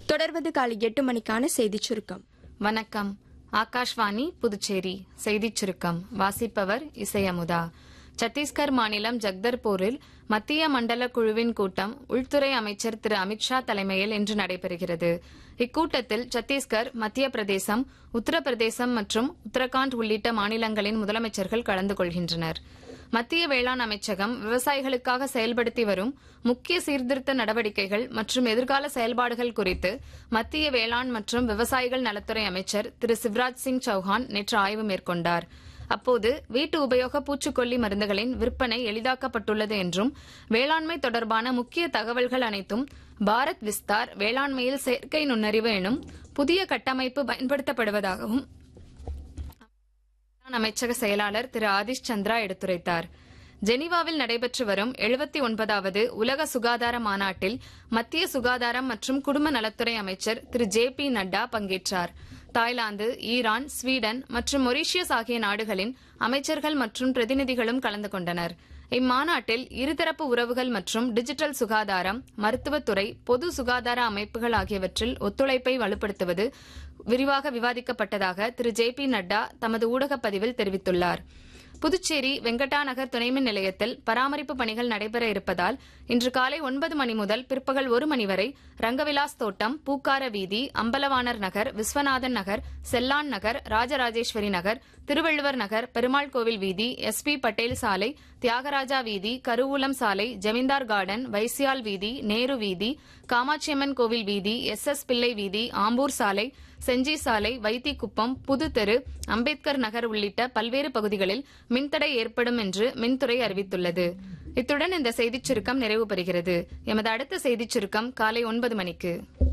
தொடர்வது காலை எட்டு மணிக்கான செய்திச் சுருக்கம் வணக்கம் ஆகாஷ்வாணி புதுச்சேரி செய்திச் சுருக்கம் வாசிப்பவர் இசையமுதா சத்தீஸ்கர் மாநிலம் ஜக்தர்பூரில் மத்திய மண்டல குழுவின் கூட்டம் உள்துறை அமைச்சர் திரு அமித்ஷா தலைமையில் இன்று நடைபெறுகிறது இக்கூட்டத்தில் சத்தீஸ்கர் மத்திய பிரதேசம் உத்தரப்பிரதேசம் மற்றும் உத்தரகாண்ட் உள்ளிட்ட மாநிலங்களின் முதலமைச்சர்கள் கலந்து கொள்கின்றனர் மத்திய வேளாண் அமைச்சகம் விவசாயிகளுக்காக செயல்படுத்தி வரும் முக்கிய சீர்திருத்த நடவடிக்கைகள் மற்றும் எதிர்கால செயல்பாடுகள் குறித்து மத்திய வேளாண் மற்றும் விவசாயிகள் நலத்துறை அமைச்சர் திரு சிவராஜ் சிங் சௌஹான் நேற்று ஆய்வு மேற்கொண்டார் அப்போது வீட்டு உபயோக பூச்சிக்கொல்லி மருந்துகளின் விற்பனை எளிதாக்கப்பட்டுள்ளது என்றும் வேளாண்மை தொடர்பான முக்கிய தகவல்கள் அனைத்தும் பாரத் விஸ்தார் வேளாண்மையில் செயற்கை நுண்ணறிவு எனும் புதிய கட்டமைப்பு பயன்படுத்தப்படுவதாகவும் வேளாண் அமைச்சக செயலாளர் திரு ஆதிஷ் சந்திரா எடுத்துரைத்தார் ஜெனீவாவில் நடைபெற்று வரும் எழுபத்தி ஒன்பதாவது உலக சுகாதார மாநாட்டில் மத்திய சுகாதாரம் மற்றும் குடும்ப நலத்துறை அமைச்சர் திரு ஜே பி நட்டா பங்கேற்றார் தாய்லாந்து ஈரான் ஸ்வீடன் மற்றும் மொரீஷியஸ் ஆகிய நாடுகளின் அமைச்சர்கள் மற்றும் பிரதிநிதிகளும் கலந்து கொண்டனர் இம்மாநாட்டில் இருதரப்பு உறவுகள் மற்றும் டிஜிட்டல் சுகாதாரம் மருத்துவத்துறை பொது சுகாதார அமைப்புகள் ஆகியவற்றில் ஒத்துழைப்பை வலுப்படுத்துவது விரிவாக விவாதிக்கப்பட்டதாக திரு ஜே பி நட்டா தமது ஊடகப் பதிவில் தெரிவித்துள்ளார் புதுச்சேரி வெங்கடா நகர் துணைமின் நிலையத்தில் பராமரிப்பு பணிகள் நடைபெற இருப்பதால் இன்று காலை ஒன்பது மணி முதல் பிற்பகல் ஒரு மணி வரை ரங்கவிலாஸ் தோட்டம் பூக்கார வீதி அம்பலவாணர் நகர் விஸ்வநாதன் நகர் செல்லான் நகர் ராஜராஜேஸ்வரி நகர் திருவள்ளுவர் நகர் பெருமாள் கோவில் வீதி எஸ் பி பட்டேல் சாலை தியாகராஜா வீதி கருவூலம் சாலை ஜமீன்தார் கார்டன் வைசியால் வீதி நேரு வீதி காமாட்சியம்மன் கோவில் வீதி எஸ் எஸ் பிள்ளை வீதி ஆம்பூர் சாலை செஞ்சி சாலை வைத்திக்குப்பம் புதுத்தெரு அம்பேத்கர் நகர் உள்ளிட்ட பல்வேறு பகுதிகளில் மின்தடை ஏற்படும் என்று மின்துறை அறிவித்துள்ளது இத்துடன் இந்த செய்திச் சுருக்கம் நிறைவு பெறுகிறது எமது அடுத்த செய்திச் சுருக்கம் காலை ஒன்பது மணிக்கு